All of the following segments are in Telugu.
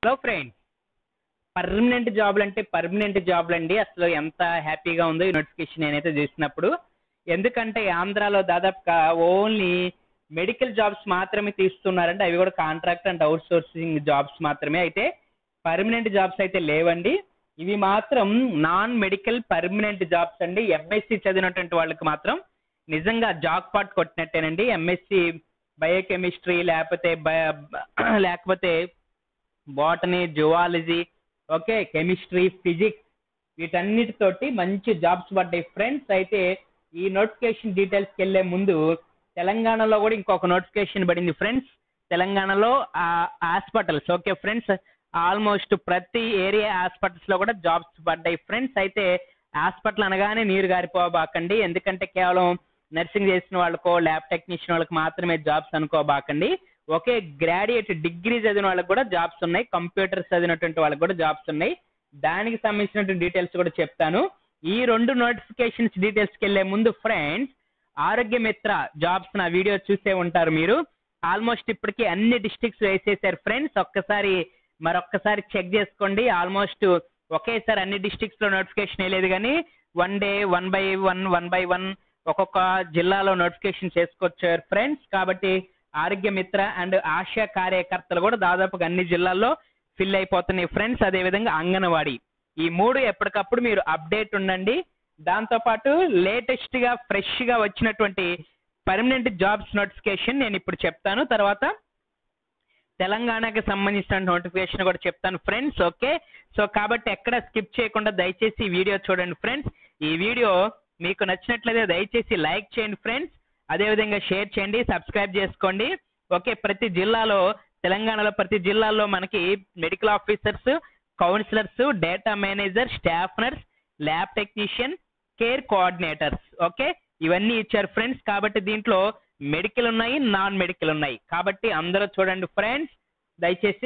హలో ఫ్రెండ్స్ పర్మనెంట్ జాబ్లు అంటే పర్మనెంట్ జాబ్లు అండి అసలు ఎంత హ్యాపీగా ఉందో ఈ నోటిఫికేషన్ నేనైతే చూసినప్పుడు ఎందుకంటే ఆంధ్రాలో దాదాపుగా ఓన్లీ మెడికల్ జాబ్స్ మాత్రమే తీస్తున్నారంటే అవి కూడా contract and outsourcing jobs మాత్రమే అయితే పర్మనెంట్ జాబ్స్ అయితే లేవండి ఇవి మాత్రం నాన్ మెడికల్ పర్మనెంట్ జాబ్స్ అండి ఎంఎస్సి చదివినటువంటి వాళ్ళకి మాత్రం నిజంగా జాక్ పాట్ కొట్టినట్టేనండి ఎంఎస్సి బయోకెమిస్ట్రీ లేకపోతే బయ లేకపోతే botany zoology okay chemistry physics వీటన్నిటితోటి మంచి జాబ్స్ పడ్డాయి ఫ్రెండ్స్ అయితే ఈ నోటిఫికేషన్ డీటెయిల్స్కి వెళ్ళే ముందు తెలంగాణలో కూడా ఇంకొక నోటిఫికేషన్ పడింది ఫ్రెండ్స్ తెలంగాణలో హాస్పిటల్స్ ఓకే ఫ్రెండ్స్ ఆల్మోస్ట్ ప్రతి ఏరియా హాస్పిటల్స్ లో కూడా జాబ్స్ పడ్డాయి ఫ్రెండ్స్ అయితే హాస్పిటల్ అనగానే నీరు గారిపోబాకండి ఎందుకంటే కేవలం నర్సింగ్ చేసిన వాళ్ళకో ల్యాబ్ టెక్నీషియన్ వాళ్ళకి మాత్రమే జాబ్స్ అనుకోబాకండి ఒకే గ్రాడ్యుయేట్ డిగ్రీ చదివిన వాళ్ళకి కూడా జాబ్స్ ఉన్నాయి కంప్యూటర్స్ చదివినటువంటి వాళ్ళకి కూడా జాబ్స్ ఉన్నాయి దానికి సంబంధించినటువంటి డీటెయిల్స్ కూడా చెప్తాను ఈ రెండు నోటిఫికేషన్స్ డీటెయిల్స్కి వెళ్ళే ముందు ఫ్రెండ్స్ ఆరోగ్య మిత్ర జాబ్స్ నా వీడియో చూసే ఉంటారు మీరు ఆల్మోస్ట్ ఇప్పటికి అన్ని డిస్ట్రిక్ట్స్ వేసేసారు ఫ్రెండ్స్ ఒక్కసారి మరొక్కసారి చెక్ చేసుకోండి ఆల్మోస్ట్ ఒకేసారి అన్ని డిస్ట్రిక్ట్స్ లో నోటిఫికేషన్ వేయలేదు కానీ one day one by one one by one ఒక్కొక్క జిల్లాలో నోటిఫికేషన్ చేసుకొచ్చారు ఫ్రెండ్స్ కాబట్టి ఆరోగ్య మిత్ర అండ్ ఆశా కార్యకర్తలు కూడా దాదాపుగా అన్ని జిల్లాల్లో ఫిల్ అయిపోతున్నాయి ఫ్రెండ్స్ అదేవిధంగా అంగన్వాడీ ఈ మూడు ఎప్పటికప్పుడు మీరు అప్డేట్ ఉండండి దాంతోపాటు లేటెస్ట్ గా ఫ్రెష్ గా వచ్చినటువంటి పర్మనెంట్ జాబ్స్ నోటిఫికేషన్ నేను ఇప్పుడు చెప్తాను తర్వాత తెలంగాణకి సంబంధించిన నోటిఫికేషన్ కూడా చెప్తాను ఫ్రెండ్స్ ఓకే సో కాబట్టి ఎక్కడ స్కిప్ చేయకుండా దయచేసి ఈ వీడియో చూడండి ఫ్రెండ్స్ ఈ వీడియో మీకు నచ్చినట్లయితే దయచేసి లైక్ చేయండి ఫ్రెండ్స్ అదేవిధంగా షేర్ చేయండి సబ్స్క్రైబ్ చేసుకోండి ఓకే ప్రతి జిల్లాలో తెలంగాణలో ప్రతి జిల్లాలో మనకి medical officers counsellors data manager staff nurse lab technician care coordinators okay ఇవన్నీ ఇచ్చారు ఫ్రెండ్స్ కాబట్టి దీంట్లో మెడికల్ ఉన్నాయి నాన్ మెడికల్ ఉన్నాయి కాబట్టి అందరూ చూడండి ఫ్రెండ్స్ దయచేసి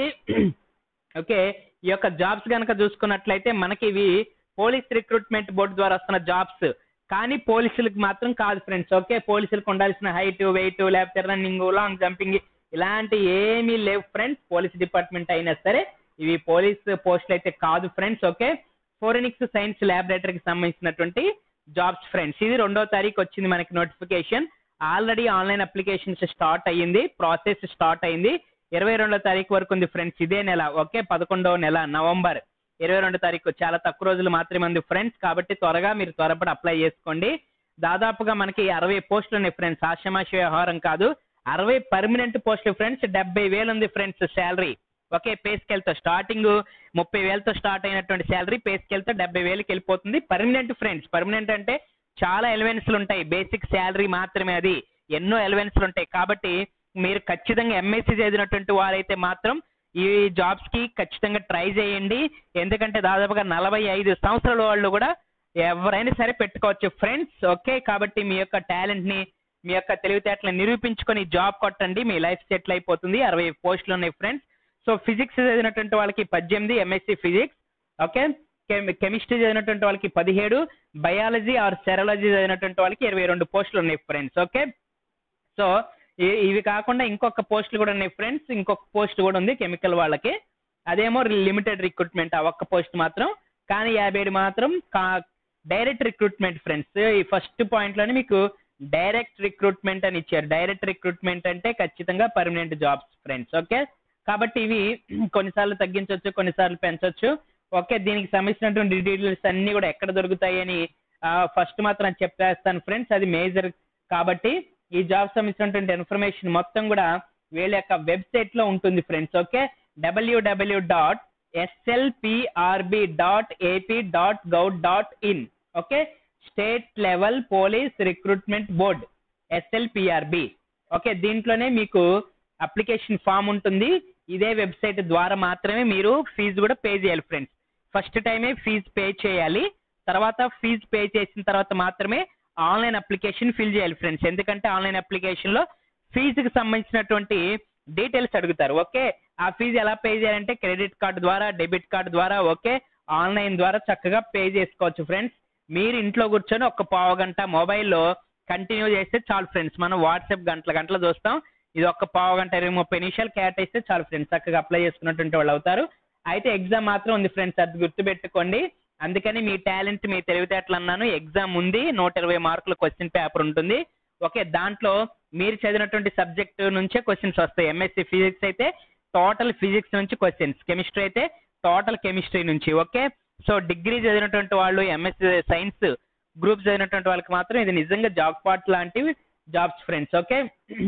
ఓకే ఈ యొక్క జాబ్స్ కనుక చూసుకున్నట్లయితే మనకి ఇవి పోలీస్ రిక్రూట్మెంట్ బోర్డు ద్వారా వస్తున్న జాబ్స్ కానీ పోలీసులకు మాత్రం కాదు ఫ్రెండ్స్ ఓకే పోలీసులకు ఉండాల్సిన హైట్ వెయిట్ లేకపోతే రన్నింగ్ లాంగ్ జంపింగ్ ఇలాంటి ఏమీ లేవు ఫ్రెండ్స్ పోలీస్ డిపార్ట్మెంట్ అయినా సరే ఇవి పోలీస్ పోస్టులు అయితే కాదు ఫ్రెండ్స్ ఓకే ఫోరెనిక్స్ సైన్స్ ల్యాబొరేటరీకి సంబంధించినటువంటి జాబ్స్ ఫ్రెండ్స్ ఇది రెండో తారీఖు వచ్చింది మనకి notification already online applications start అయ్యింది ప్రాసెస్ స్టార్ట్ అయింది ఇరవై రెండో తారీఖు వరకు ఉంది ఫ్రెండ్స్ ఇదే నెల ఓకే పదకొండవ నెల నవంబర్ ఇరవై రెండో తారీఖు చాలా తక్కువ రోజులు మాత్రమే ఉంది ఫ్రెండ్స్ కాబట్టి త్వరగా మీరు త్వరపడి అప్లై చేసుకోండి దాదాపుగా మనకి అరవై పోస్టులు ఉన్నాయి ఫ్రెండ్స్ ఆశమాష వ్యవహారం కాదు అరవై పర్మనెంట్ పోస్టులు ఫ్రెండ్స్ డెబ్బై వేలు ఉంది ఫ్రెండ్స్ శాలరీ ఓకే పే స్కేల్తో స్టార్టింగ్ ముప్పై వేలతో స్టార్ట్ అయినటువంటి శాలరీ పే స్కేల్తో డెబ్బై వేలకి వెళ్ళిపోతుంది పర్మనెంట్ ఫ్రెండ్స్ పర్మనెంట్ అంటే చాలా ఎలివెన్స్లు ఉంటాయి బేసిక్ శాలరీ మాత్రమే అది ఎన్నో ఎలివెన్స్లు ఉంటాయి కాబట్టి మీరు ఖచ్చితంగా ఎంఎస్సీ చదివినటువంటి వారైతే మాత్రం ఈ జాబ్స్ కి ఖచ్చితంగా ట్రై చేయండి ఎందుకంటే దాదాపుగా నలభై ఐదు సంవత్సరాల వాళ్ళు కూడా ఎవరైనా సరే పెట్టుకోవచ్చు ఫ్రెండ్స్ ఓకే కాబట్టి మీ యొక్క టాలెంట్ ని మీ యొక్క తెలివితేటలను నిరూపించుకొని జాబ్ కొట్టండి మీ లైఫ్ సెటిల్ అయిపోతుంది అరవై పోస్టులు ఉన్నాయి ఫ్రెండ్స్ సో ఫిజిక్స్ చదివినటువంటి వాళ్ళకి పద్దెనిమిది ఎంఎస్సి ఫిజిక్స్ ఓకే కెమిస్ట్రీ చదివినటువంటి వాళ్ళకి పదిహేడు బయాలజీ ఆర్ సెరాలజీ చదివినటువంటి వాళ్ళకి ఇరవై రెండు పోస్టులు ఉన్నాయి ఫ్రెండ్స్ ఓకే సో ఇవి కాకుండా ఇంకొక పోస్టులు కూడా ఉన్నాయి ఫ్రెండ్స్ ఇంకొక పోస్ట్ కూడా ఉంది కెమికల్ వాళ్ళకి అదేమో లిమిటెడ్ రిక్రూట్మెంట్ ఆ ఒక్క పోస్ట్ మాత్రం కానీ యాభై ఏడు మాత్రం డైరెక్ట్ రిక్రూట్మెంట్ ఫ్రెండ్స్ ఈ ఫస్ట్ పాయింట్ లోనే మీకు డైరెక్ట్ రిక్రూట్మెంట్ అని ఇచ్చారు డైరెక్ట్ రిక్రూట్మెంట్ అంటే ఖచ్చితంగా పర్మనెంట్ జాబ్స్ ఫ్రెండ్స్ ఓకే కాబట్టి ఇవి కొన్నిసార్లు తగ్గించవచ్చు కొన్నిసార్లు పెంచవచ్చు ఓకే దీనికి సంబంధించినటువంటి డీటెయిల్స్ అన్ని కూడా ఎక్కడ దొరుకుతాయి అని ఫస్ట్ మాత్రం చెప్పేస్తాను ఫ్రెండ్స్ అది మేజర్ కాబట్టి ఈ జాబ్ సంబంధించినటువంటి ఇన్ఫర్మేషన్ మొత్తం కూడా వీళ్ళ యొక్క వెబ్సైట్ లో ఉంటుంది friends okay WW dot SLPRB dot AP dot gov dot in okay state level police recruitment board SLPRB okay దీంట్లోనే మీకు అప్లికేషన్ ఫామ్ ఉంటుంది ఇదే వెబ్సైట్ ద్వారా మాత్రమే మీరు ఫీజు కూడా పే చేయాలి ఫ్రెండ్స్ ఫస్ట్ టైమే ఫీజు పే చేయాలి తర్వాత ఫీజు పే చేసిన తర్వాత మాత్రమే ఆన్లైన్ అప్లికేషన్ ఫిల్ చేయాలి ఫ్రెండ్స్ ఎందుకంటే ఆన్లైన్ అప్లికేషన్ లో ఫీజుకి సంబంధించినటువంటి డీటెయిల్స్ అడుగుతారు ఓకే ఆ ఫీజు ఎలా పే చేయాలంటే క్రెడిట్ కార్డు ద్వారా డెబిట్ కార్డు ద్వారా ఓకే ఆన్లైన్ ద్వారా చక్కగా పే చేసుకోవచ్చు ఫ్రెండ్స్ మీరు ఇంట్లో కూర్చొని ఒక పావు గంట మొబైల్లో కంటిన్యూ చేస్తే చాలు ఫ్రెండ్స్ మనం వాట్సాప్ గంటల గంటలు చూస్తాం ఇది ఒక్క పావు గంట ఇరవై ముప్పై నిమిషాలు కేటాయిస్తే చాలు ఫ్రెండ్స్ చక్కగా అప్లై చేసుకున్నటువంటి వాళ్ళు అవుతారు అయితే ఎగ్జామ్ మాత్రం ఉంది ఫ్రెండ్స్ అది గుర్తుపెట్టుకోండి అందుకని మీ టాలెంట్ మీ తెలివితేటలు అన్నాను ఎగ్జామ్ ఉంది నూట ఇరవై మార్కుల క్వశ్చన్ పేపర్ ఉంటుంది ఓకే దాంట్లో మీరు చదివినటువంటి సబ్జెక్ట్ నుంచే క్వశ్చన్స్ వస్తాయి ఎంఎస్సి ఫిజిక్స్ అయితే టోటల్ ఫిజిక్స్ నుంచి క్వశ్చన్స్ కెమిస్ట్రీ అయితే టోటల్ కెమిస్ట్రీ నుంచి ఓకే సో డిగ్రీ చదివినటువంటి వాళ్ళు ఎంఎస్సి సైన్స్ గ్రూప్ చదివినటువంటి వాళ్ళకి మాత్రం ఇది నిజంగా జాబ్ పాట్ లాంటివి జాబ్స్ ఫ్రెండ్స్ ఓకే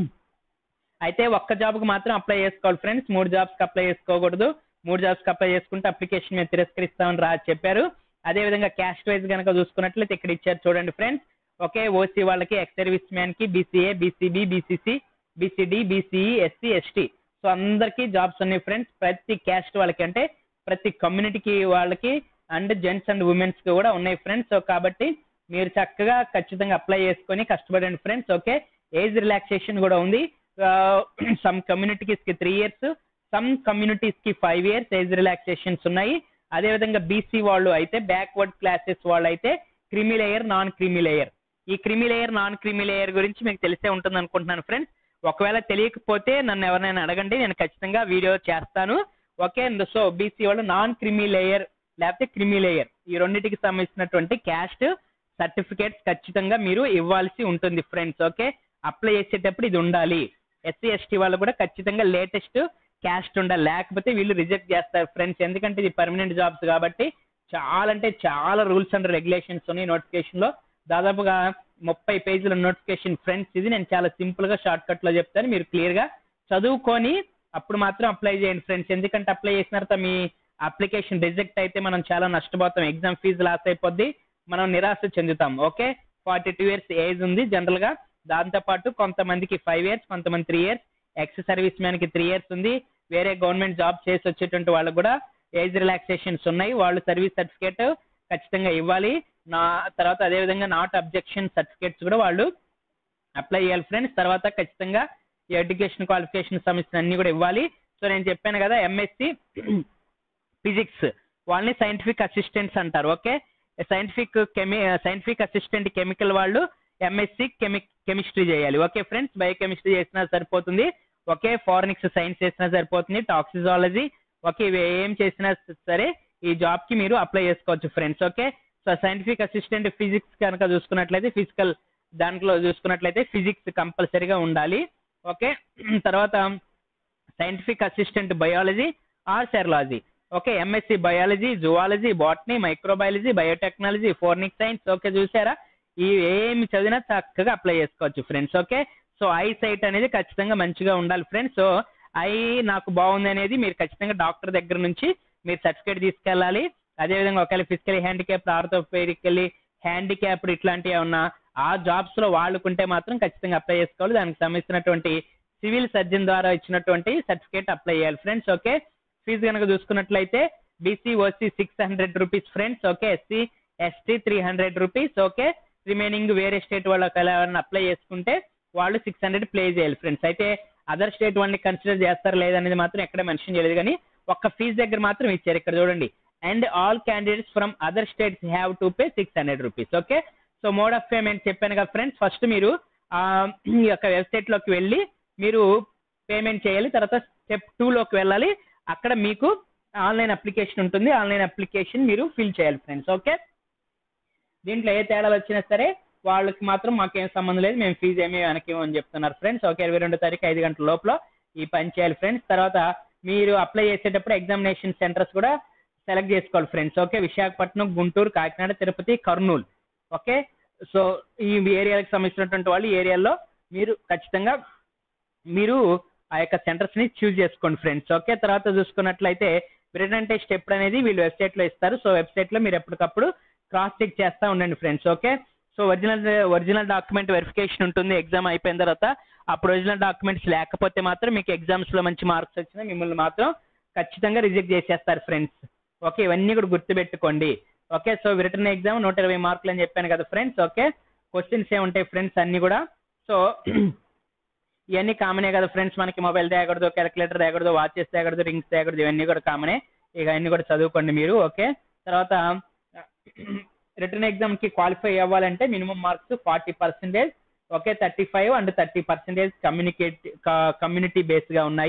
అయితే ఒక్క జాబ్కి మాత్రం అప్లై చేసుకోవాలి ఫ్రెండ్స్ మూడు జాబ్స్కి అప్లై చేసుకోకూడదు మూడు జాబ్స్కి అప్లై చేసుకుంటే అప్లికేషన్ మేము తిరస్కరిస్తామని రా చెప్పారు అదే విధంగా క్యాస్ట్ వైజ్ కనుక చూసుకున్నట్లయితే ఇక్కడ ఇచ్చారు చూడండి ఫ్రెండ్స్ ఓకే ఓసీ వాళ్ళకి ఎక్స్ సర్వీస్ మ్యాన్ కి BCA BCB BCC BCD BCE SC ST so అందరికీ జాబ్స్ ఉన్నాయి ఫ్రెండ్స్ ప్రతి క్యాస్ట్ వాళ్ళకి అంటే ప్రతి కమ్యూనిటీకి వాళ్ళకి అండ్ జెంట్స్ అండ్ ఉమెన్స్ కి కూడా ఉన్నాయి ఫ్రెండ్స్ సో కాబట్టి మీరు చక్కగా ఖచ్చితంగా అప్లై చేసుకొని కష్టపడండి ఫ్రెండ్స్ ఓకే ఏజ్ రిలాక్సేషన్ కూడా ఉంది సమ్ కమ్యూనిటీస్ కి త్రీ ఇయర్స్ సమ్ కమ్యూనిటీస్ కి ఫైవ్ ఇయర్స్ ఏజ్ రిలాక్సేషన్స్ ఉన్నాయి అదేవిధంగా బీసీ వాళ్ళు అయితే బ్యాక్వర్డ్ క్లాసెస్ వాళ్ళు అయితే క్రిమి లేయర్ నాన్ క్రిమి లేయర్ ఈ creamy layer non creamy layer గురించి మీకు తెలిసే ఉంటుంది అనుకుంటున్నాను ఫ్రెండ్స్ ఒకవేళ తెలియకపోతే నన్ను ఎవరైనా అడగండి నేను ఖచ్చితంగా వీడియో చేస్తాను ఓకే సో బీసీ వాళ్ళు నాన్ క్రిమి లేయర్ లేకపోతే క్రిమి లేయర్ ఈ రెండింటికి సంబంధించినటువంటి క్యాస్ట్ సర్టిఫికేట్స్ ఖచ్చితంగా మీరు ఇవ్వాల్సి ఉంటుంది ఫ్రెండ్స్ ఓకే అప్లై చేసేటప్పుడు ఇది ఉండాలి ఎస్సీ ఎస్టీ వాళ్ళు కూడా ఖచ్చితంగా లేటెస్ట్ క్యాస్ట్ ఉండాలి లేకపోతే వీళ్ళు రిజెక్ట్ చేస్తారు ఫ్రెండ్స్ ఎందుకంటే ఇది పర్మనెంట్ జాబ్స్ కాబట్టి చాలా అంటే చాలా రూల్స్ అండ్ రెగ్యులేషన్స్ ఉన్నాయి నోటిఫికేషన్ లో దాదాపుగా ముప్పై పేజీల నోటిఫికేషన్ ఫ్రెండ్స్ ఇది నేను చాలా సింపుల్ గా షార్ట్ కట్ లో చెప్తాను మీరు క్లియర్ గా చదువుకొని అప్పుడు మాత్రం అప్లై చేయండి ఫ్రెండ్స్ ఎందుకంటే అప్లై చేసిన తర్వాత మీ అప్లికేషన్ రిజెక్ట్ అయితే మనం చాలా నష్టపోతాం ఎగ్జామ్ ఫీజు లాస్ అయిపోద్ది మనం నిరాశ చెందుతాం okay forty two years age ఉంది జనరల్ గా దాంతో పాటు కొంతమందికి ఫైవ్ ఇయర్స్ కొంతమంది three years ex serviceman కి త్రీ ఇయర్స్ ఉంది వేరే గవర్నమెంట్ జాబ్ చేసి వచ్చేటువంటి వాళ్ళకు కూడా ఏజ్ రిలాక్సేషన్స్ ఉన్నాయి వాళ్ళు సర్వీస్ సర్టిఫికేట్ ఖచ్చితంగా ఇవ్వాలి నా తర్వాత అదే విధంగా నాట్ అబ్జెక్షన్ సర్టిఫికేట్స్ కూడా వాళ్ళు అప్లై చేయాలి ఫ్రెండ్స్ తర్వాత ఖచ్చితంగా ఈ ఎడ్యుకేషన్ క్వాలిఫికేషన్ సంబంధించిన అన్ని కూడా ఇవ్వాలి సో నేను చెప్పాను కదా ఎంఎస్సి ఫిజిక్స్ వాళ్ళని సైంటిఫిక్ అసిస్టెంట్స్ అంటారు ఓకే సైంటిఫిక్ కెమి సైంటిఫిక్ అసిస్టెంట్ కెమికల్ వాళ్ళు ఎంఎస్సి కెమి కెమిస్ట్రీ చేయాలి ఓకే ఫ్రెండ్స్ బయోకెమిస్ట్రీ చేసినా సరిపోతుంది ఓకే ఫారెనిక్స్ సైన్స్ చేసినా సరిపోతుంది టాక్సిజాలజీ ఓకే ఇవి ఏం చేసినా సరే ఈ జాబ్ కి మీరు అప్లై చేసుకోవచ్చు friends okay so scientific assistant physics కనుక చూసుకున్నట్లయితే ఫిజికల్ దాంట్లో చూసుకున్నట్లయితే ఫిజిక్స్ కంపల్సరీగా ఉండాలి ఓకే తర్వాత scientific assistant biology or serology okay MSc biology zoology botany microbiology biotechnology forensic science okay చూసారా ఈ ఏమి చదివినా చక్కగా అప్లై చేసుకోవచ్చు friends okay so eyesight అనేది ఖచ్చితంగా మంచిగా ఉండాలి ఫ్రెండ్స్ సో ఐ నాకు బాగుంది అనేది మీరు ఖచ్చితంగా డాక్టర్ దగ్గర నుంచి మీరు సర్టిఫికేట్ తీసుకెళ్ళాలి అదేవిధంగా ఒకవేళ ఫిజికల్ హ్యాండిక్యాప్ ఆర్థోపెడికల్లీ హ్యాండిక్యాప్డ్ ఇట్లాంటివి ఏమన్నా ఆ జాబ్స్ లో వాళ్ళకుంటే మాత్రం ఖచ్చితంగా అప్లై చేసుకోవాలి దానికి సంబంధించినటువంటి సివిల్ సర్జన్ ద్వారా ఇచ్చినటువంటి సర్టిఫికేట్ అప్లై చేయాలి ఫ్రెండ్స్ ఓకే ఫీజు కనుక చూసుకున్నట్లయితే BC OC six hundred rupees friends okay SC ST three hundred rupees okay remaining వేరే స్టేట్ వాళ్ళకి ఎవరైనా అప్లై చేసుకుంటే వాళ్ళు సిక్స్ హండ్రెడ్ ప్లే చేయాలి ఫ్రెండ్స్ అయితే అదర్ స్టేట్ వాళ్ళని కన్సిడర్ చేస్తారు లేదనేది మాత్రం ఎక్కడ మెన్షన్ చేయలేదు కానీ ఒక్క ఫీజు దగ్గర మాత్రం ఇచ్చారు ఇక్కడ చూడండి and all candidates from other states have to pay six hundred rupees okay so mode of payment చెప్పాను కదా ఫ్రెండ్స్ ఫస్ట్ మీరు ఆ, ఈ యొక్క వెబ్సైట్ లోకి వెళ్ళి మీరు పేమెంట్ చేయాలి తర్వాత స్టెప్ టూ లోకి వెళ్ళాలి అక్కడ మీకు ఆన్లైన్ అప్లికేషన్ ఉంటుంది ఆన్లైన్ అప్లికేషన్ మీరు ఫిల్ చేయాలి ఫ్రెండ్స్ ఓకే దీంట్లో ఏ తేడాలు వచ్చినా సరే వాళ్ళకి మాత్రం మాకేం సంబంధం లేదు మేము ఫీజు ఏమీ వెనక్కి అని చెప్తున్నారు ఫ్రెండ్స్ ఓకే ఇరవై రెండో తారీఖు ఐదు గంటల లోపల ఈ పని చేయాలి ఫ్రెండ్స్ తర్వాత మీరు అప్లై చేసేటప్పుడు ఎగ్జామినేషన్ సెంటర్స్ కూడా సెలెక్ట్ చేసుకోవాలి friends okay Visakhapatnam Guntur Kakinada Tirupati Kurnool okay so ఈ ఏరియాలకు సంబంధించినటువంటి వాళ్ళు ఈ ఏరియాలో మీరు ఖచ్చితంగా మీరు ఆ యొక్క సెంటర్స్ ని చూస్ చేసుకోండి ఫ్రెండ్స్ ఓకే తర్వాత చూసుకున్నట్లయితే రిటర్న్ టెస్ట్ ఎప్పుడు అనేది వీళ్ళు వెబ్సైట్ లో ఇస్తారు సో వెబ్సైట్ లో మీరు ఎప్పటికప్పుడు క్రాస్ చెక్ చేస్తా ఉండండి friends okay so original original document verification ఉంటుంది ఎగ్జామ్ అయిపోయిన తర్వాత అప్పుడు ఒరిజినల్ డాక్యుమెంట్స్ లేకపోతే మాత్రం మీకు ఎగ్జామ్స్ లో మంచి మార్క్స్ వచ్చినా మిమ్మల్ని మాత్రం ఖచ్చితంగా రిజెక్ట్ చేసేస్తారు ఫ్రెండ్స్ ఓకే ఇవన్నీ కూడా గుర్తుపెట్టుకోండి ఓకే సో రిటర్న్ ఎగ్జామ్ నూట ఇరవై మార్కులు అని చెప్పాను కదా ఫ్రెండ్స్ ఓకే క్వశ్చన్స్ ఏముంటాయి ఫ్రెండ్స్ అన్ని కూడా సో ఇవన్నీ కామనే కదా ఫ్రెండ్స్ మనకి మొబైల్ తేగడదు క్యాలిక్యులేటర్ తేగడదు వాచెస్ తేగడదు రింగ్స్ తేగడదు ఇవన్నీ కూడా కామనే ఇక అన్ని కూడా చదువుకోండి మీరు ఓకే తర్వాత రిటర్న్ ఎగ్జామ్ కి క్వాలిఫై అవ్వాలంటే minimum marks forty percentage okay thirty five and thirty percentage communicate community base గా ఉన్నాయి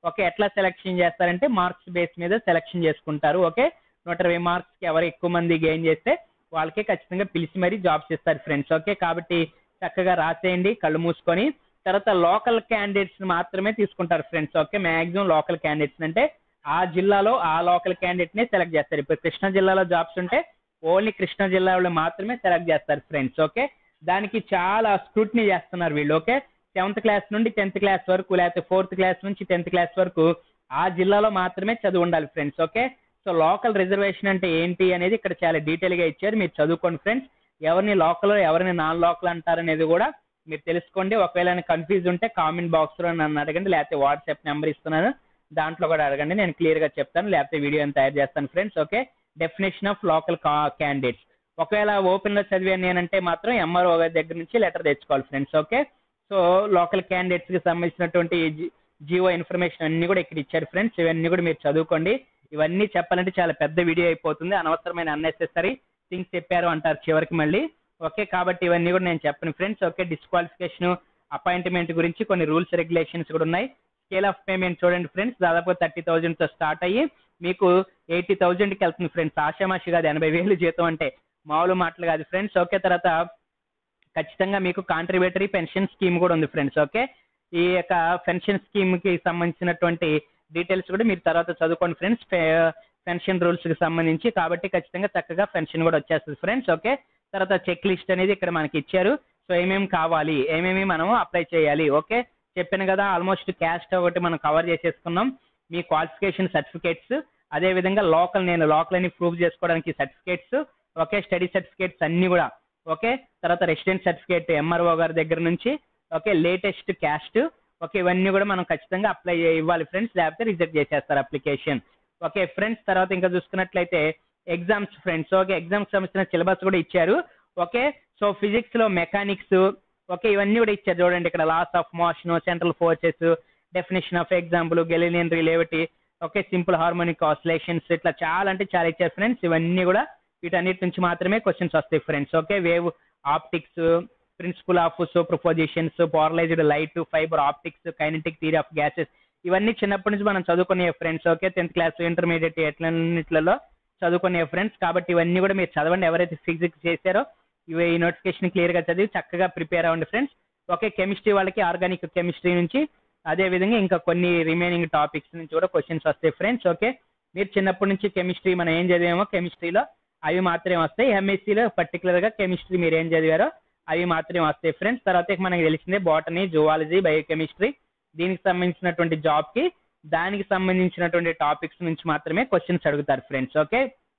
ఓకే ఎట్లా సెలెక్షన్ చేస్తారంటే మార్క్స్ బేస్ మీద సెలెక్షన్ చేసుకుంటారు ఓకే నూట ఇరవై మార్క్స్ కి ఎవరు ఎక్కువ మంది గెయిన్ చేస్తే వాళ్ళకే ఖచ్చితంగా పిలిచి మరీ జాబ్స్ ఇస్తారు ఫ్రెండ్స్ ఓకే కాబట్టి చక్కగా రాసేయండి కళ్ళు మూసుకొని తర్వాత లోకల్ క్యాండిడేట్స్ మాత్రమే తీసుకుంటారు friends okay maximum local candidates అంటే ఆ జిల్లాలో ఆ లోకల్ క్యాండిడేట్ నే సెలెక్ట్ చేస్తారు ఇప్పుడు కృష్ణా జిల్లాలో జాబ్స్ ఉంటే ఓన్లీ కృష్ణా జిల్లాలో మాత్రమే సెలెక్ట్ చేస్తారు ఫ్రెండ్స్ ఓకే దానికి చాలా స్క్రూటినీ చేస్తున్నారు వీళ్ళు ఓకే సెవెంత్ క్లాస్ నుండి టెన్త్ క్లాస్ వరకు లేకపోతే ఫోర్త్ క్లాస్ నుంచి టెన్త్ క్లాస్ వరకు ఆ జిల్లాలో మాత్రమే చదువు ఉండాలి friends okay so local reservation అంటే ఏంటి అనేది ఇక్కడ చాలా డీటెయిల్ గా ఇచ్చారు మీరు చదువుకోండి ఫ్రెండ్స్ ఎవరిని లోకల్ ఎవరిని నాన్ లోకల్ అంటారనేది కూడా మీరు తెలుసుకోండి ఒకవేళ కన్ఫ్యూజ్ ఉంటే కామెంట్ బాక్స్ లో నన్ను అడగండి లేకపోతే వాట్సాప్ నెంబర్ ఇస్తున్నాను దాంట్లో కూడా అడగండి నేను క్లియర్ గా చెప్తాను లేకపోతే వీడియో తయారు చేస్తాను friends okay definition of local candidates ఒకవేళ ఓపెన్ లో చదివాను నేనంటే మాత్రం ఎంఆర్ఓ దగ్గర నుంచి లెటర్ తెచ్చుకోవాలి friends okay so local candidates కి సంబంధించినటువంటి జియో ఇన్ఫర్మేషన్ అన్ని కూడా ఇక్కడ ఇచ్చారు ఫ్రెండ్స్ ఇవన్నీ కూడా మీరు చదువుకోండి ఇవన్నీ చెప్పాలంటే చాలా పెద్ద వీడియో అయిపోతుంది అనవసరమైన అన్నెసెసరీ థింగ్స్ చెప్పారు అంటారు చివరికి మళ్ళీ ఓకే కాబట్టి ఇవన్నీ కూడా నేను చెప్పను ఫ్రెండ్స్ ఓకే డిస్క్వాలిఫికేషన్ అపాయింట్మెంట్ గురించి కొన్ని రూల్స్ రెగ్యులేషన్స్ కూడా ఉన్నాయి స్కేల్ ఆఫ్ పేమెంట్ చూడండి ఫ్రెండ్స్ దాదాపు థర్టీ థౌజండ్ తో స్టార్ట్ అయ్యి మీకు ఎయిటీ థౌజండ్కి వెళ్తుంది ఫ్రెండ్స్ ఆషామాషి కాదు ఎనభై వేలు జీతం అంటే మామూలు మాటలు కాదు ఫ్రెండ్స్ ఓకే తర్వాత ఖచ్చితంగా మీకు కాంట్రిబ్యూటరీ పెన్షన్ స్కీమ్ కూడా ఉంది ఫ్రెండ్స్ ఓకే ఈ యొక్క పెన్షన్ స్కీమ్ కి సంబంధించినటువంటి డీటెయిల్స్ కూడా మీరు తర్వాత చదువుకోండి ఫ్రెండ్స్ పెన్షన్ రూల్స్ కి సంబంధించి కాబట్టి ఖచ్చితంగా చక్కగా పెన్షన్ కూడా వచ్చేస్తుంది ఫ్రెండ్స్ ఓకే తర్వాత చెక్ లిస్ట్ అనేది ఇక్కడ మనకి ఇచ్చారు సో ఏమేమి కావాలి ఏమేమి మనం అప్లై చేయాలి ఓకే చెప్పాను కదా ఆల్మోస్ట్ క్యాస్ట్ ఒకటి మనం కవర్ చేసేసుకున్నాం మీ క్వాలిఫికేషన్ సర్టిఫికేట్స్ అదే విధంగా లోకల్ నేను లోకల్ అని ప్రూవ్ చేసుకోవడానికి సర్టిఫికేట్స్ ఓకే స్టడీ సర్టిఫికేట్స్ అన్ని కూడా ఓకే తర్వాత రెసిడెంట్ సర్టిఫికేట్ ఎంఆర్ఓ గారి దగ్గర నుంచి ఓకే లేటెస్ట్ క్యాస్ట్ ఓకే ఇవన్నీ కూడా మనం ఖచ్చితంగా అప్లై ఇవ్వాలి ఫ్రెండ్స్ లేకపోతే రిజెక్ట్ చేసేస్తారు అప్లికేషన్ ఓకే ఫ్రెండ్స్ తర్వాత ఇంకా చూసుకున్నట్లయితే ఎగ్జామ్స్ ఫ్రెండ్స్ ఓకే ఎగ్జామ్స్ సంబంధించిన సిలబస్ కూడా ఇచ్చారు ఓకే సో ఫిజిక్స్ లో మెకానిక్స్ ఓకే ఇవన్నీ కూడా ఇచ్చారు చూడండి ఇక్కడ laws of motion central forces definition of example Galilean relativity okay simple harmonic oscillations ఇట్లా చాలా అంటే చాలా ఇచ్చారు ఫ్రెండ్స్ ఇవన్నీ కూడా వీటన్నిటి నుంచి మాత్రమే క్వశ్చన్స్ వస్తాయి friends okay wave optics principle of superpositions polarised light fibre optics kinetic theory of gases ఇవన్నీ చిన్నప్పటి నుంచి మనం చదువుకునే friends okay tenth class intermediate ఎట్లన్నిట్లలో చదువుకునే ఫ్రెండ్స్ కాబట్టి ఇవన్నీ కూడా మీరు చదవండి ఎవరైతే ఫిజిక్స్ చేశారో ఇవి ఈ నోటిఫికేషన్ క్లియర్ గా చదివి చక్కగా ప్రిపేర్ అవ్వండి ఫ్రెండ్స్ ఓకే కెమిస్ట్రీ వాళ్ళకి ఆర్గానిక్ కెమిస్ట్రీ నుంచి అదే విధంగా ఇంకా కొన్ని రిమైనింగ్ టాపిక్స్ నుంచి కూడా క్వశ్చన్స్ వస్తాయి ఫ్రెండ్స్ ఓకే మీరు చిన్నప్పటి నుంచి కెమిస్ట్రీ మనం ఏం చదివామో కెమిస్ట్రీలో అవి మాత్రమే వస్తాయి ఎంఎస్సీలో పర్టికులర్ గా కెమిస్ట్రీ మీరు ఏం చదివారో అవి మాత్రమే వస్తాయి ఫ్రెండ్స్ తర్వాత ఇక మనకి తెలిసిందే బాటనీ జువాలజీ బయోకెమిస్ట్రీ దీనికి సంబంధించినటువంటి జాబ్ కి దానికి సంబంధించినటువంటి టాపిక్స్ నుంచి మాత్రమే క్వశ్చన్స్ అడుగుతారు ఫ్రెండ్స్ ఓకే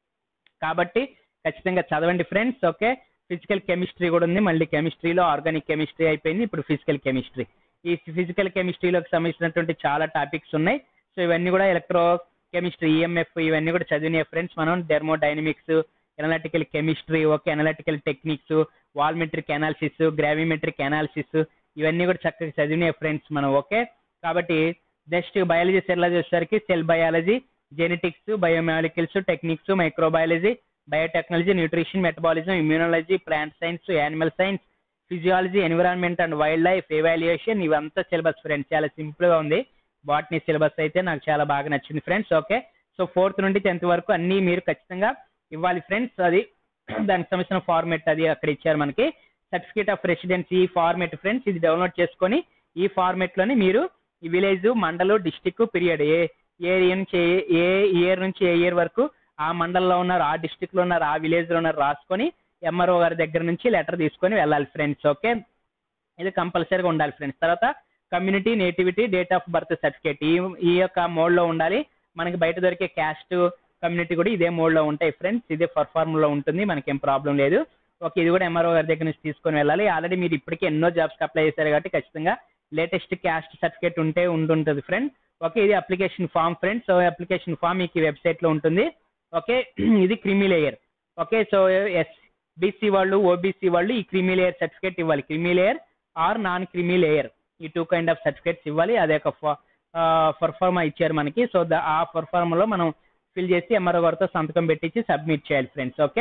కాబట్టి ఖచ్చితంగా చదవండి ఫ్రెండ్స్ ఓకే ఫిజికల్ కెమిస్ట్రీ కూడా ఉంది మళ్ళీ కెమిస్ట్రీలో ఆర్గానిక్ కెమిస్ట్రీ అయిపోయింది ఇప్పుడు ఫిజికల్ కెమిస్ట్రీ ఈ ఫిజికల్ కెమిస్ట్రీలోకి సంబంధించినటువంటి చాలా టాపిక్స్ ఉన్నాయి సో ఇవన్నీ కూడా ఎలక్ట్రో కెమిస్ట్రీ ఈఎంఎఫ్ ఇవన్నీ కూడా చదివిన ఫ్రెండ్స్ మనం thermodynamics analytical chemistry okay analytical techniques volumetric analysis gravimetric analysis ఇవన్నీ కూడా చక్కగా చదివిన ఫ్రెండ్స్ మనం ఓకే కాబట్టి నెక్స్ట్ బయాలజీ సెల్ వచ్చేసరికి cell biology genetics biomolecules techniques microbiology biotechnology nutrition metabolism immunology plant science animal science physiology environment and wild life evaluation ఇవంతా సిలబస్ ఫ్రెండ్స్ చాలా సింపుల్ గా ఉంది బాటనీ సిలబస్ అయితే నాకు చాలా బాగా నచ్చింది ఫ్రెండ్స్ ఓకే సో ఫోర్త్ నుండి టెన్త్ వరకు అన్ని మీరు ఖచ్చితంగా ఇవ్వాలి ఫ్రెండ్స్ అది దానికి సంబంధించిన ఫార్మేట్ అది అక్కడ ఇచ్చారు మనకి certificate of residency format friends ఇది డౌన్లోడ్ చేసుకొని ఈ ఫార్మేట్ లోని మీరు ఈ విలేజ్ మండలు డిస్టిక్ పీరియడ్ ఏ ఏ ఏరియా నుంచి ఏ- ఏ ఇయర్ నుంచి ఏ ఇయర్ వరకు ఆ మండలంలో ఉన్నారు ఆ డిస్టిక్ లో ఉన్నారు ఆ విలేజ్ లో ఉన్నారు రాసుకొని ఎంఆర్ఓ గారి దగ్గర నుంచి లెటర్ తీసుకొని వెళ్ళాలి ఫ్రెండ్స్ ఓకే ఇది కంపల్సరీగా ఉండాలి ఫ్రెండ్స్ తర్వాత community nativity date of birth certificate ఈ ఈ యొక్క మోడ్ లో ఉండాలి మనకి బయట దొరికే క్యాస్ట్ కమ్యూనిటీ కూడా ఇదే మోడ్ లో ఉంటాయి ఫ్రెండ్స్ ఇదే పర్ఫార్మ్ లో ఉంటుంది మనకేం ప్రాబ్లం లేదు ఓకే ఇది కూడా ఎంఆర్ఓ గారి దగ్గర నుంచి తీసుకొని వెళ్ళాలి ఆల్రెడీ మీరు ఇప్పటికే ఎన్నో జాబ్స్ అప్లై చేశారు కాబట్టి ఖచ్చితంగా లేటెస్ట్ క్యాస్ట్ సర్టిఫికేట్ ఉంటే ఉంటుంటుంది ఫ్రెండ్ ఓకే ఇది application form friends so application form మీకు వెబ్సైట్ లో ఉంటుంది ఓకే ఇది creamy layer okay so S BC వాళ్ళు ఓబీసీ వాళ్ళు ఈ క్రిమి లేయర్ సర్టిఫికేట్ ఇవ్వాలి creamy layer or non creamy layer ఈ టూ కైండ్ ఆఫ్ సర్టిఫికేట్స్ ఇవ్వాలి అదే ఒక పర్ఫార్మా ఇచ్చారు మనకి సో ఆ పర్ఫార్మా లో మనం ఫిల్ చేసి ఎంఆర్ఓ గారితో సంతకం పెట్టించి సబ్మిట్ చేయాలి friends okay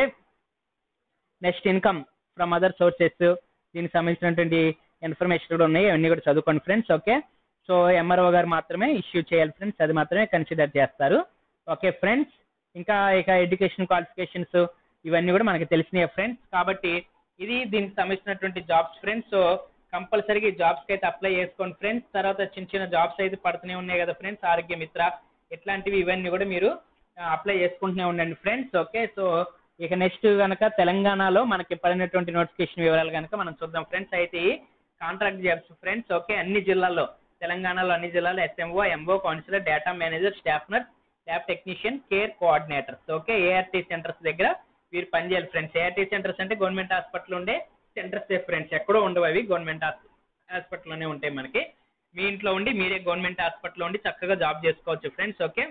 next income from other sources దీనికి సంబంధించినటువంటి ఇన్ఫర్మేషన్ కూడా ఉన్నాయి అవన్నీ కూడా చదువుకోండి ఫ్రెండ్స్ ఓకే సో ఎంఆర్ఓ గారు మాత్రమే ఇష్యూ చేయాలి ఫ్రెండ్స్ అది మాత్రమే కన్సిడర్ చేస్తారు ఓకే ఫ్రెండ్స్ ఇంకా ఇక ఎడ్యుకేషన్ క్వాలిఫికేషన్స్ ఇవన్నీ కూడా మనకి తెలిసినాయి ఫ్రెండ్స్ కాబట్టి ఇది దీనికి సంబంధించినటువంటి జాబ్స్ ఫ్రెండ్స్ సో కంపల్సరీగా ఈ జాబ్స్కి అయితే అప్లై చేసుకోండి ఫ్రెండ్స్ తర్వాత చిన్న చిన్న జాబ్స్ అయితే పడుతూనే ఉన్నాయి కదా ఫ్రెండ్స్ ఆరోగ్య మిత్ర ఇట్లాంటివి ఇవన్నీ కూడా మీరు అప్లై చేసుకుంటూనే ఉండండి ఫ్రెండ్స్ ఓకే సో ఇక నెక్స్ట్ కనుక తెలంగాణలో మనకి పడినటువంటి నోటిఫికేషన్ వివరాలు కనుక మనం చూద్దాం ఫ్రెండ్స్ అయితే కాంట్రాక్ట్ జాబ్స్ ఫ్రెండ్స్ ఓకే అన్ని జిల్లాల్లో తెలంగాణలో అన్ని జిల్లాలో SMO MO counsellor data manager staff nurse lab technician care coordinators okay ART centres దగ్గర వీరు పనిచేయాలి ఫ్రెండ్స్ ఏఆర్టీ సెంటర్స్ అంటే గవర్నమెంట్ హాస్పిటల్ ఉండే సెంటర్స్ ఫ్రెండ్స్ ఎక్కడో ఉండవు అవి గవర్నమెంట్ హాస్పిటల్లోనే ఉంటాయి మనకి మీ ఇంట్లో ఉండి మీరే గవర్నమెంట్ హాస్పిటల్లో ఉండి చక్కగా జాబ్ చేసుకోవచ్చు ఫ్రెండ్స్ ఓకే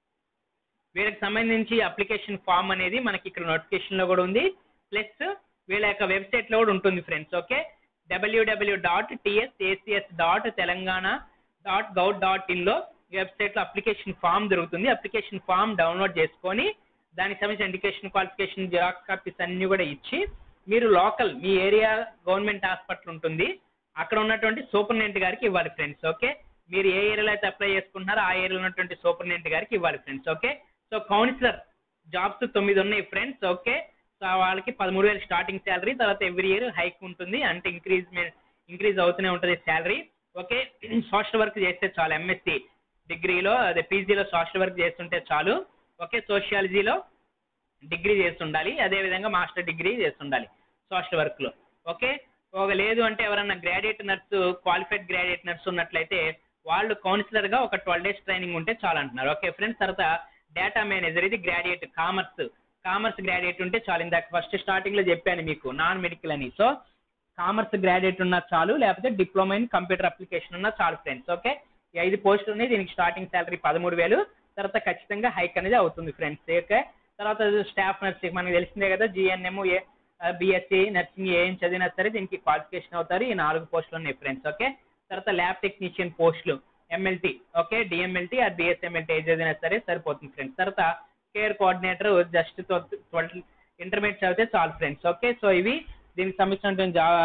వీళ్ళకి సంబంధించి అప్లికేషన్ ఫామ్ అనేది మనకి ఇక్కడ నోటిఫికేషన్ లో కూడా ఉంది ప్లస్ వీళ్ళ యొక్క వెబ్సైట్ లో కూడా ఉంటుంది friends okay WW dot TSACS dot Telangana dot gov dot in లో వెబ్సైట్ లో అప్లికేషన్ ఫామ్ దొరుకుతుంది అప్లికేషన్ ఫామ్ డౌన్లోడ్ చేసుకొని దానికి సంబంధించిన ఎడ్యుకేషన్ క్వాలిఫికేషన్ జిరాక్స్ కాపీస్ అన్ని కూడా ఇచ్చి మీరు లోకల్ మీ ఏరియా గవర్నమెంట్ హాస్పిటల్ ఉంటుంది అక్కడ ఉన్నటువంటి సూపరింటెండెంట్ గారికి ఇవ్వాలి ఫ్రెండ్స్ ఓకే మీరు ఏ ఏరియాలో అయితే అప్లై చేసుకుంటున్నారో ఆ ఏరియాలో ఉన్నటువంటి సూపరింటెండెంట్ గారికి ఇవ్వాలి friends okay so counsellor jobs తొమ్మిది ఉన్నాయి ఫ్రెండ్స్ ఓకే సో వాళ్ళకి పదమూడు వేలు స్టార్టింగ్ శాలరీ తర్వాత ఎవ్రీ ఇయర్ హైక్ ఉంటుంది అంటే ఇంక్రీజ్ ఇంక్రీజ్ అవుతూనే ఉంటుంది శాలరీ ఓకే సోషల్ వర్క్ చేస్తే చాలు ఎంఎస్సి డిగ్రీలో అదే పీజీలో సోషల్ వర్క్ చేస్తుంటే చాలు ఓకే సోషియాలజీలో డిగ్రీ చేస్తుండాలి అదే విధంగా మాస్టర్ డిగ్రీ చేస్తుండాలి సోషల్ వర్క్ లో ఓకే ఒక లేదు అంటే ఎవరన్నా graduate nurse qualified graduate nurse ఉన్నట్లయితే వాళ్ళు కౌన్సిలర్ గా ఒక ట్వెల్వ్ డేస్ ట్రైనింగ్ ఉంటే చాలు అంటున్నారు ఓకే ఫ్రెండ్స్ తర్వాత డేటా మేనేజర్ ఇది గ్రాడ్యుయేట్ కామర్స్ కామర్స్ గ్రాడ్యుయేట్ ఉంటే చాలు ఇందాక ఫస్ట్ స్టార్టింగ్ లో చెప్పాను మీకు నాన్ మెడికల్ అని సో కామర్స్ గ్రాడ్యుయేట్ ఉన్నా చాలు లేకపోతే డిప్లొమా ఇన్ కంప్యూటర్ అప్లికేషన్ ఉన్నా చాలు ఫ్రెండ్స్ ఓకే ఈ ఐదు పోస్టులు ఉన్నాయి దీనికి స్టార్టింగ్ శాలరీ పదమూడు వేలు తర్వాత ఖచ్చితంగా హైక్ అనేది అవుతుంది ఫ్రెండ్స్ ఓకే తర్వాత స్టాఫ్ నర్సింగ్ మనకు తెలిసిందే కదా జిఎన్ఎం ఏ బిఎస్సి నర్సింగ్ ఏం చదివినా సరే దీనికి క్వాలిఫికేషన్ అవుతారు ఈ నాలుగు పోస్టులు ఉన్నాయి ఫ్రెండ్స్ ఓకే తర్వాత ల్యాబ్ టెక్నీషియన్ పోస్టులు MLT okay DMLT or BSMLT ఏ చదివినా సరే సరిపోతుంది ఫ్రెండ్స్ తర్వాత care coordinator just twelve intermediate చదివితే చాలు ఫ్రెండ్స్ ఓకే సో ఇవి దీనికి సంబంధించినటువంటి జా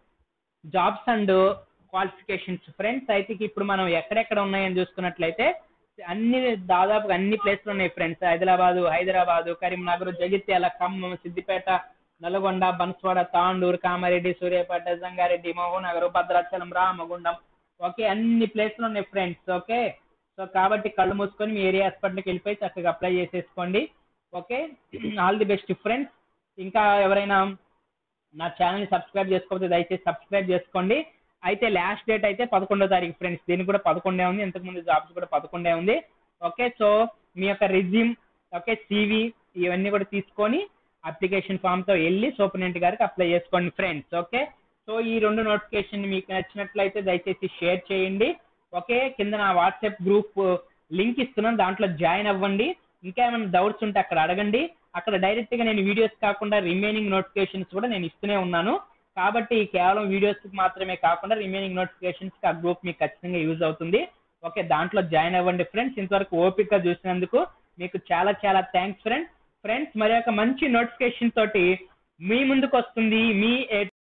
జాబ్స్ అండ్ క్వాలిఫికేషన్స్ ఫ్రెండ్స్ అయితే ఇప్పుడు మనం ఎక్కడెక్కడ ఉన్నాయని చూసుకున్నట్లయితే అన్ని దాదాపుగా అన్ని ప్లేస్లు ఉన్నాయి ఫ్రెండ్స్ హైదరాబాద్ హైదరాబాద్ కరీంనగర్ జగిత్యాల ఖమ్మం సిద్దిపేట నల్గొండ బన్స్వాడ తాండూరు కామారెడ్డి సూర్యాపేట జంగారెడ్డి మహోనగర్ భద్రాచలం రామగుండం ఓకే అన్ని ప్లేస్లు ఉన్నాయి ఫ్రెండ్స్ ఓకే సో కాబట్టి కళ్ళు మూసుకొని మీ ఏరియా హాస్పిటల్కి వెళ్ళిపోయి చక్కగా అప్లై చేసేసుకోండి okay all the best friends ఇంకా ఎవరైనా నా ఛానల్ని సబ్స్క్రైబ్ చేసుకోకపోతే దయచేసి సబ్స్క్రైబ్ చేసుకోండి అయితే లాస్ట్ డేట్ అయితే పదకొండో తారీఖు ఫ్రెండ్స్ దీనికి కూడా పదకొండే ఉంది ఇంతకుముందు జాబ్స్ కూడా పదకొండే ఉంది ఓకే సో మీ యొక్క రెజ్యూమ్ ఓకే సివి ఇవన్నీ కూడా తీసుకొని అప్లికేషన్ ఫామ్తో వెళ్ళి సూపరింటెండెంట్ గారికి అప్లై చేసుకోండి ఫ్రెండ్స్ ఓకే సో ఈ రెండు నోటిఫికేషన్ మీకు నచ్చినట్లయితే దయచేసి షేర్ చేయండి ఓకే కింద నా వాట్సాప్ గ్రూప్ లింక్ ఇస్తున్నాను దాంట్లో జాయిన్ అవ్వండి ఇంకా ఏమైనా డౌట్స్ ఉంటే అక్కడ అడగండి అక్కడ డైరెక్ట్ గా నేను వీడియోస్ కాకుండా రిమైనింగ్ నోటిఫికేషన్స్ కూడా నేను ఇస్తూనే ఉన్నాను కాబట్టి కేవలం వీడియోస్ మాత్రమే కాకుండా రిమైనింగ్ నోటిఫికేషన్స్ ఆ గ్రూప్ మీకు ఖచ్చితంగా యూజ్ అవుతుంది ఓకే దాంట్లో జాయిన్ అవ్వండి ఫ్రెండ్స్ ఇంతవరకు ఓపిక చూసినందుకు మీకు చాలా చాలా థ్యాంక్స్ ఫ్రెండ్స్ ఫ్రెండ్స్ మరి ఒక మంచి నోటిఫికేషన్ తోటి మీ ముందుకు వస్తుంది మీ